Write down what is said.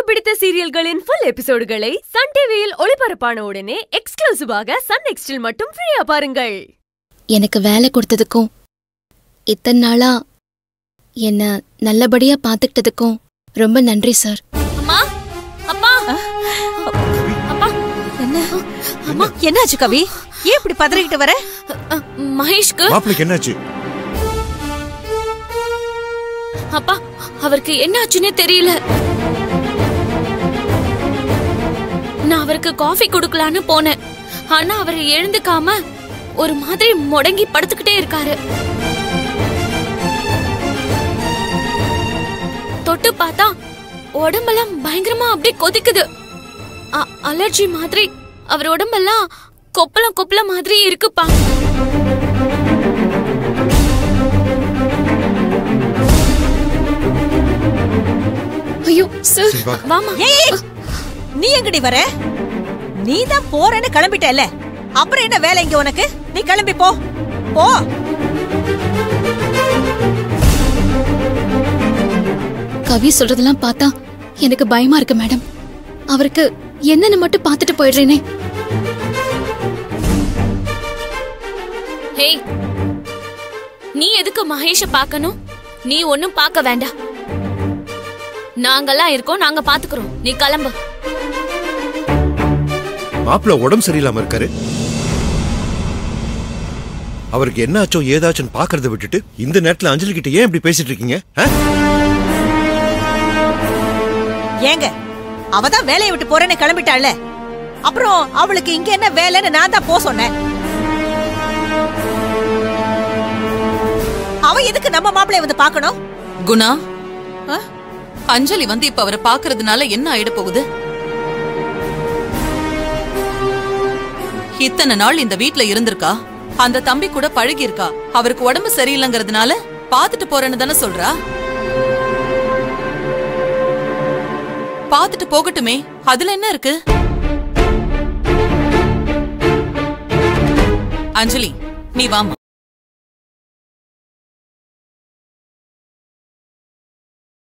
பிடித்த சீரியல்களின் full எபிசோடுகளை Sun டிவியில் ஒளிபரப்பான உடனே எக்ஸ்க்ளூசிவாக சன் நெக்ஸ்டில் மட்டும் ஃப்ரீயா பாருங்கள் எனக்கு வேலை கொடுத்ததுக்கும் இத்தனை நாளா என்ன நல்லபடியா பாத்துக்கிட்டதுக்கும் ரொம்ப நன்றி சார் அம்மா அப்பா அப்பா என்ன அம்மா என்னாச்சு கவி ஏன் இப்படி பதறிக்கிட்டு வர அ, மகேஷ்க்கு மாப்பிளைக்கு என்னாச்சு அப்பா அவருக்கு என்ன ஆச்சுன்னே தெரியல நான் அவருக்கு காஃபி கொடுக்கலான்னு போனேன் ஆனா அவர் எழுந்துக்காம ஒரு மாதிரி முடங்கி படுத்துக்கிட்டே இருக்காரு தொட்டு பார்த்தா உடம்பெல்லாம் பயங்கரமா அப்படியே கொதிக்குது அ- அலர்ஜி மாதிரி அவர் உடம்பெல்லாம் கொப்பளம் கொப்பளம் மாதிரி இருக்குப்பா ஐயோ சார் சரி வா வாமா ஏய் ஏய், நீ எங்கடி வர நீ தான் போறேன்னு கிளம்பிட்டல அப்புறம் என்ன வேலை இங்க உனக்கு நீ கிளம்பி போ போ கவி சொல்றதெல்லாம் பார்த்தா எனக்கு பயமா இருக்கு மேடம் அவருக்கு என்னன்னு மட்டும் பார்த்துட்டு போயிடுறேனே ஹேய் நீ எதுக்கு மகேஷ பார்க்கணும் நீ ஒன்னும் பார்க்க வேண்டாம் நாங்கெல்லாம் இருக்கோம் நாங்க பாத்துக்கிறோம் நீ கிளம்பு மாப்பிள உடம்பு சரியில்லாம இருக்காரு அவருக்கு என்ன ஆச்சோ ஏதாச்சும் பாக்குறத விட்டுட்டு இந்த நேரத்துல அஞ்சலி கிட்ட ஏன் இப்படி பேசிட்டு இருக்கீங்க ஆ? ஏங்க அவ தான் வேலையை விட்டு போறேன்னு கிளம்பிட்டாள்ல அப்புறம் அவளுக்கு இங்க என்ன வேலைன்னு நான் தான் போ சொன்னேன் அவ எதுக்கு நம்ம மாப்பிளைய வந்து பார்க்கணும் குணா ஆ? அஞ்சலி வந்து இப்ப அவரை பாக்குறதுனால என்ன ஆயிட போகுது இத்தனை நாள் இந்த வீட்ல இருந்திருக்கா அந்த தம்பி கூட பழகி இருக்கா அவருக்கு உடம்பு சரியில்லைங்கிறதுனால பாத்துட்டு போறேன்னு தானே சொல்றா பாத்துட்டு போகட்டுமே அதுல என்ன இருக்கு அஞ்சலி நீ வாமா